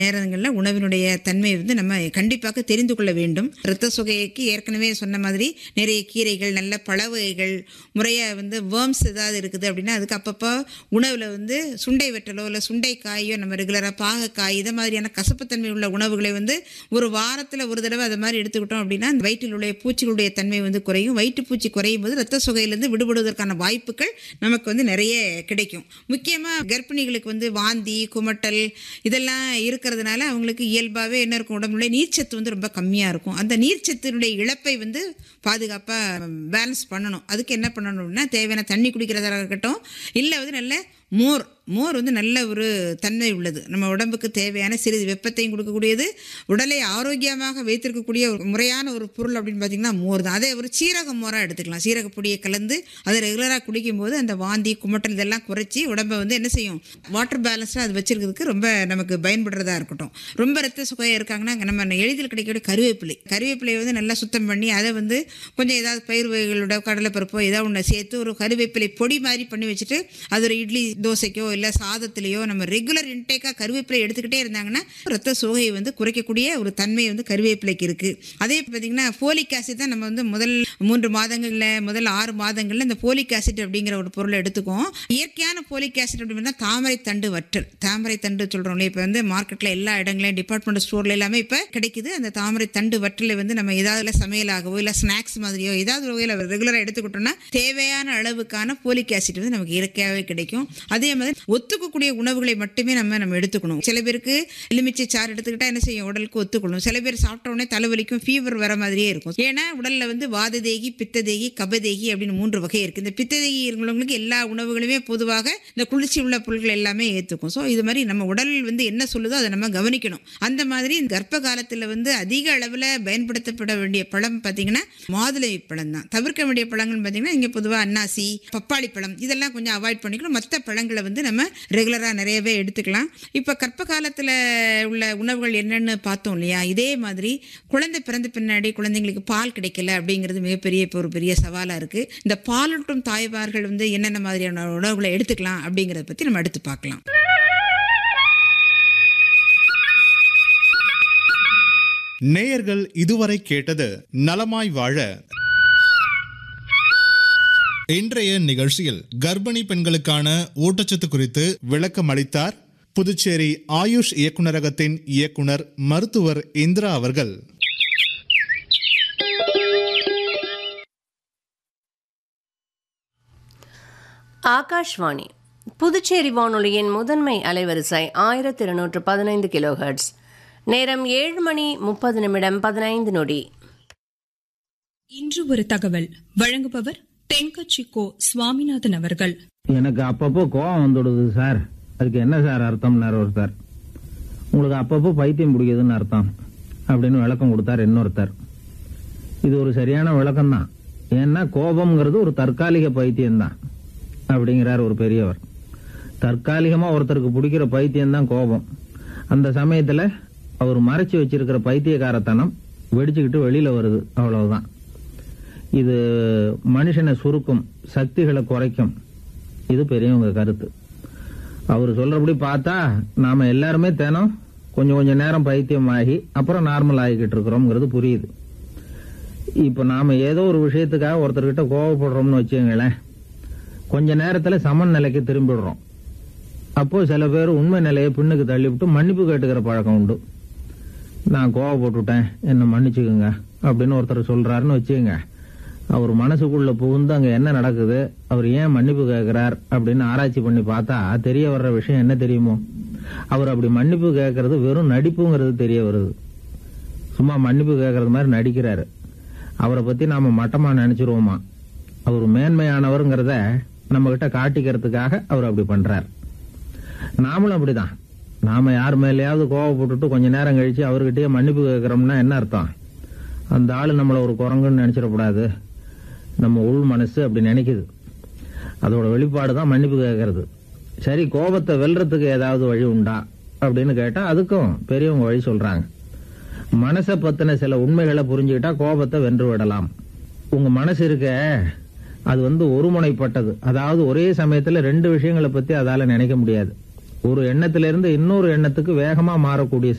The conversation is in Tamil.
நேரங்களில் உணவினுடைய தன்மை வந்து நம்ம கண்டிப்பாக தெரிந்து கொள்ள வேண்டும் இரத்த சுகைக்கு ஏற்கனவே சொன்ன மாதிரி நிறைய கீரைகள் நல்ல பழ வகைகள் முறையாக வந்து வேர்ம்ஸ் ஏதாவது இருக்குது அப்படின்னா அதுக்கு அப்பப்போ உணவில் வந்து சுண்டை வெட்டலோ இல்லை சுண்டை காயோ நம்ம ரெகுலராக பாகக்காய் இதை மாதிரியான கசப்புத்தன்மை உள்ள உணவுகளை வந்து ஒரு வாரத்தில் ஒரு தடவை அது மாதிரி எடுத்துக்கிட்டோம் அப்படின்னா அந்த வயிற்றில் உள்ள பூச்சிகளுடைய தன்மை வந்து குறையும் வயிற்று பூச்சி குறையும் போது ரத்த சுகையிலேருந்து விடுபடுவதற்கான வாய்ப்புகள் நமக்கு வந்து நிறைய கிடைக்கும் முக்கியமாக கர்ப்பிணிகளுக்கு வந்து வாந்தி குமட்டல் இதெல்லாம் இருக்கிறதுனால அவங்களுக்கு இயல்பாகவே என்ன இருக்கும் உடம்புல நீர்ச்சத்து வந்து ரொம்ப கம்மியாக இருக்கும் அந்த நீர்ச்சத்தினுடைய இழப்பை வந்து பாதுகாப்பாக பேலன்ஸ் பண்ணணும் அதுக்கு என்ன பண்ணணும்னா தேவையான தண்ணி குடிக்கிறதா இருக்கட்டும் இல்லை வந்து நல்ல மோர் மோர் வந்து நல்ல ஒரு தன்மை உள்ளது நம்ம உடம்புக்கு தேவையான சிறிது வெப்பத்தையும் கொடுக்கக்கூடியது உடலை ஆரோக்கியமாக வைத்திருக்கக்கூடிய ஒரு முறையான ஒரு பொருள் அப்படின்னு பார்த்தீங்கன்னா மோர் தான் அதே ஒரு சீரக மோராக எடுத்துக்கலாம் சீரக பொடியை கலந்து அதை ரெகுலராக குடிக்கும்போது அந்த வாந்தி குமட்டல் இதெல்லாம் குறைச்சி உடம்பை வந்து என்ன செய்யும் வாட்டர் பேலன்ஸாக அது வச்சிருக்கிறதுக்கு ரொம்ப நமக்கு பயன்படுறதா இருக்கட்டும் ரொம்ப ரத்த சுகையாக இருக்காங்கன்னா நம்ம எளிதில் கிடைக்கக்கூடிய கருவேப்பிலை கருவேப்பிலையை வந்து நல்லா சுத்தம் பண்ணி அதை வந்து கொஞ்சம் ஏதாவது பயிர் வகைகளோட கடலைப்பருப்போ ஏதாவது ஒன்று சேர்த்து ஒரு கருவேப்பிலை பொடி மாதிரி பண்ணி வச்சுட்டு அது ஒரு இட்லி தோசைக்கோ இல்லை சாதத்திலேயோ நம்ம ரெகுலர் இன்டேக்காக கருவேப்பிலை எடுத்துக்கிட்டே இருந்தாங்கன்னா ரத்த சோகையை வந்து குறைக்கக்கூடிய ஒரு தன்மை வந்து கருவேப்பிலைக்கு இருக்குது அதே பார்த்தீங்கன்னா ஃபோலிக் ஆசிட் தான் நம்ம வந்து முதல் மூன்று மாதங்களில் முதல் ஆறு மாதங்களில் இந்த ஃபோலிக் ஆசிட் அப்படிங்கிற ஒரு பொருளை எடுத்துக்குவோம் இயற்கையான ஃபோலிக் ஆசிட் அப்படின்னா தாமரை தண்டு வற்றல் தாமரை தண்டு சொல்கிறோம்ல இப்போ வந்து மார்க்கெட்டில் எல்லா இடங்களையும் டிபார்ட்மெண்ட் ஸ்டோர்ல எல்லாமே இப்போ கிடைக்குது அந்த தாமரை தண்டு வற்றலை வந்து நம்ம ஏதாவது சமையலாகவோ இல்லை ஸ்நாக்ஸ் மாதிரியோ ஏதாவது ஒரு வகையில் ரெகுலராக எடுத்துக்கிட்டோம்னா தேவையான அளவுக்கான ஃபோலிக் ஆசிட் வந்து நமக்கு இயற்கையாகவே கிடைக்கும் அதே மாதிரி ஒத்துக்கக்கூடிய உணவுகளை மட்டுமே நம்ம நம்ம எடுத்துக்கணும் சில பேருக்கு எலுமிச்சை சாறு எடுத்துக்கிட்டா என்ன செய்யும் உடலுக்கு ஒத்துக்கணும் சில பேர் சாப்பிட்ட உடனே தலைவலிக்கும் ஃபீவர் வர மாதிரியே இருக்கும் ஏன்னா உடல்ல வந்து வாததேகி பித்ததேகி கபதேகி அப்படின்னு மூன்று வகை இருக்கு இந்த பித்ததேகி இருக்கிறவங்களுக்கு எல்லா உணவுகளுமே பொதுவாக இந்த குளிர்ச்சி உள்ள பொருட்கள் எல்லாமே ஏற்றுக்கும் ஸோ இது மாதிரி நம்ம உடல் வந்து என்ன சொல்லுதோ அதை நம்ம கவனிக்கணும் அந்த மாதிரி இந்த கர்ப்ப காலத்தில் வந்து அதிக அளவில் பயன்படுத்தப்பட வேண்டிய பழம் பார்த்தீங்கன்னா மாதுளை பழம் தான் தவிர்க்க வேண்டிய பழங்கள்னு பார்த்தீங்கன்னா இங்கே பொதுவாக அன்னாசி பப்பாளி பழம் இதெல்லாம் கொஞ்சம் அவாய்ட் பண்ணிக்கணும் மற்ற பழங்களை வந்து நம்ம ரெகுலராக நிறையவே எடுத்துக்கலாம் இப்போ கர்ப்ப காலத்தில் உள்ள உணவுகள் என்னென்னு பார்த்தோம் இல்லையா இதே மாதிரி குழந்தை பிறந்த பின்னாடி குழந்தைங்களுக்கு பால் கிடைக்கல அப்படிங்கிறது மிகப்பெரிய இப்போ ஒரு பெரிய சவாலாக இருக்குது இந்த பாலூட்டும் தாய்மார்கள் வந்து என்னென்ன மாதிரியான உணவுகளை எடுத்துக்கலாம் அப்படிங்கிறத பற்றி நம்ம எடுத்து பார்க்கலாம் நேயர்கள் இதுவரை கேட்டது நலமாய் வாழ இன்றைய நிகழ்ச்சியில் கர்ப்பிணி பெண்களுக்கான ஊட்டச்சத்து குறித்து விளக்கம் அளித்தார் புதுச்சேரி ஆயுஷ் இயக்குநரகத்தின் இயக்குனர் மருத்துவர் இந்திரா அவர்கள் ஆகாஷ்வாணி புதுச்சேரி வானொலியின் முதன்மை அலைவரிசை ஆயிரத்தி இருநூற்று பதினைந்து கிலோஹெர்ட்ஸ் நேரம் ஏழு மணி முப்பது நிமிடம் பதினைந்து நொடி இன்று ஒரு தகவல் வழங்குபவர் தென்கட்சி கோ சுவாமிநாதன் அவர்கள் எனக்கு அப்பப்போ கோவம் வந்துடுது சார் அதுக்கு என்ன சார் அர்த்தம்னார் ஒருத்தர் உங்களுக்கு அப்பப்போ பைத்தியம் பிடிக்குதுன்னு அர்த்தம் அப்படின்னு விளக்கம் கொடுத்தார் இன்னொருத்தர் இது ஒரு சரியான விளக்கம் தான் ஏன்னா கோபம்ங்கிறது ஒரு தற்காலிக பைத்தியம் தான் அப்படிங்கிறார் ஒரு பெரியவர் தற்காலிகமா ஒருத்தருக்கு பிடிக்கிற பைத்தியம் தான் கோபம் அந்த சமயத்துல அவர் மறைச்சு வச்சிருக்கிற பைத்தியக்காரத்தனம் வெடிச்சுக்கிட்டு வெளியில வருது அவ்வளவுதான் இது மனுஷனை சுருக்கும் சக்திகளை குறைக்கும் இது பெரியவங்க கருத்து அவர் சொல்றபடி பார்த்தா நாம எல்லாருமே தினம் கொஞ்சம் கொஞ்சம் நேரம் பைத்தியம் ஆகி அப்புறம் நார்மல் ஆகிக்கிட்டு இருக்கிறோம்ங்கிறது புரியுது இப்ப நாம ஏதோ ஒரு விஷயத்துக்காக ஒருத்தர்கிட்ட கோவப்படுறோம்னு வச்சுங்களேன் கொஞ்ச நேரத்துல சமன் நிலைக்கு திரும்பிடுறோம் அப்போ சில பேர் உண்மை நிலையை பின்னுக்கு தள்ளிவிட்டு மன்னிப்பு கேட்டுக்கிற பழக்கம் உண்டு நான் கோவப்பட்டுட்டேன் என்ன மன்னிச்சுக்குங்க அப்படின்னு ஒருத்தர் சொல்றாருன்னு வச்சுக்கோங்க அவர் மனசுக்குள்ள புகுந்து அங்க என்ன நடக்குது அவர் ஏன் மன்னிப்பு கேட்கிறார் அப்படின்னு ஆராய்ச்சி பண்ணி பார்த்தா தெரிய வர்ற விஷயம் என்ன தெரியுமோ அவர் அப்படி மன்னிப்பு கேட்கறது வெறும் நடிப்புங்கிறது தெரிய வருது சும்மா மன்னிப்பு கேட்கறது மாதிரி நடிக்கிறாரு அவரை பத்தி நாம மட்டமா நினைச்சிருவோமா அவர் மேன்மையானவர்ங்கிறத நம்ம கிட்ட காட்டிக்கிறதுக்காக அவர் அப்படி பண்றார் நாமளும் அப்படிதான் நாம யார் மேலேயாவது கோவப்பட்டுட்டு கொஞ்ச நேரம் கழிச்சு அவர்கிட்டயே மன்னிப்பு கேட்கிறோம்னா என்ன அர்த்தம் அந்த ஆளு நம்மள ஒரு குரங்குன்னு நினைச்சிடக்கூடாது நம்ம உள் மனசு அப்படி நினைக்குது அதோட வெளிப்பாடு தான் மன்னிப்பு கேட்கறது சரி கோபத்தை வெல்றதுக்கு ஏதாவது வழி உண்டா அப்படின்னு கேட்டா அதுக்கும் பெரியவங்க வழி சொல்றாங்க மனசை பத்தின சில உண்மைகளை புரிஞ்சுக்கிட்டா கோபத்தை வென்று விடலாம் உங்க மனசு இருக்க அது வந்து ஒருமுனைப்பட்டது அதாவது ஒரே சமயத்துல ரெண்டு விஷயங்களை பத்தி அதால நினைக்க முடியாது ஒரு எண்ணத்திலிருந்து இன்னொரு எண்ணத்துக்கு வேகமா மாறக்கூடிய